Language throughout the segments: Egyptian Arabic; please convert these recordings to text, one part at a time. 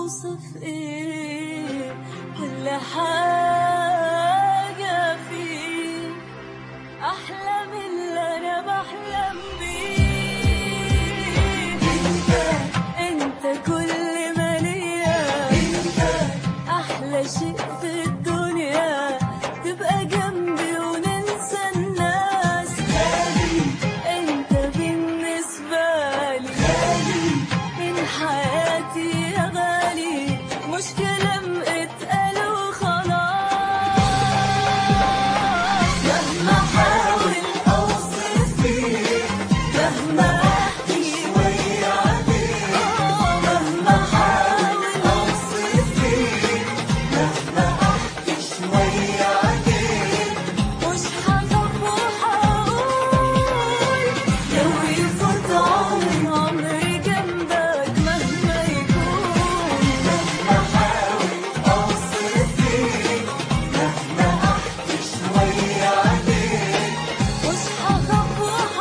هوصف ايه كل حاجة فيه أحلى من اللي أنا بحلم بيه انت انت كل ما ليا انت أحلى شيء في الدنيا تبقى جنبي وننسى الناس انت بالنسبة لي من حياتي يا غالي مش كلام اتقال وخلاص مهما احاول اوصف فيك مهما احكي شوية عليك مهما احاول اوصف فيك مهما احكي شوية عليك مش هخاف وهقول لو يفوت عمري عمري جنبك مهما يكون مهما احاول اوصف فيك مهما احكي شوية عليك مش هخاف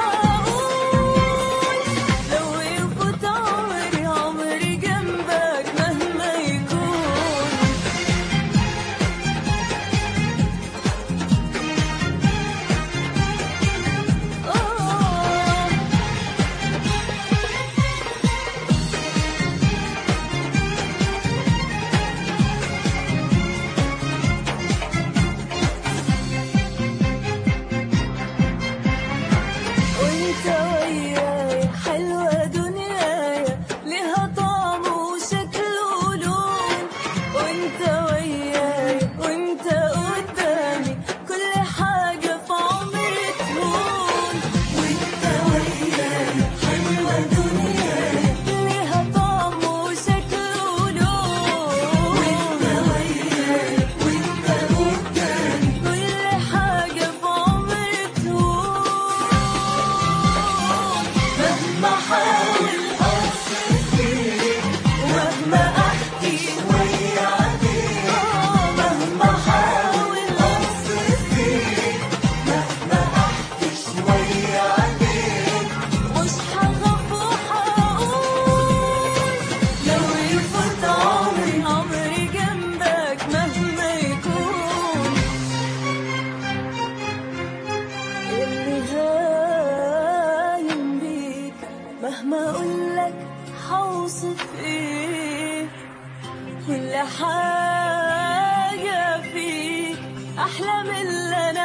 وهقول لو يفوت عمري عمري جنبك مهما يكون آه وانت وياي حلوة دنيايا لها طعم وشكل ولون وانت وياي وانت قدامي كل حاجة في عمري تهون وانت وياي حلوة دنيايا لها طعم وشكل ولون وانت وياي وانت قدامي كل حاجة في عمري تهون مهما احاول اوصف فيك ومهما احكي شوية عليك مهما احاول اوصف فيك مهما احكي شوية عليك مش هخاف وهقول لو يفوت عمري عمري جنبك مهما يكون اللي هايم بيك مهما اقولك حوصف ايه كل حاجة فيك احلى من اللي انا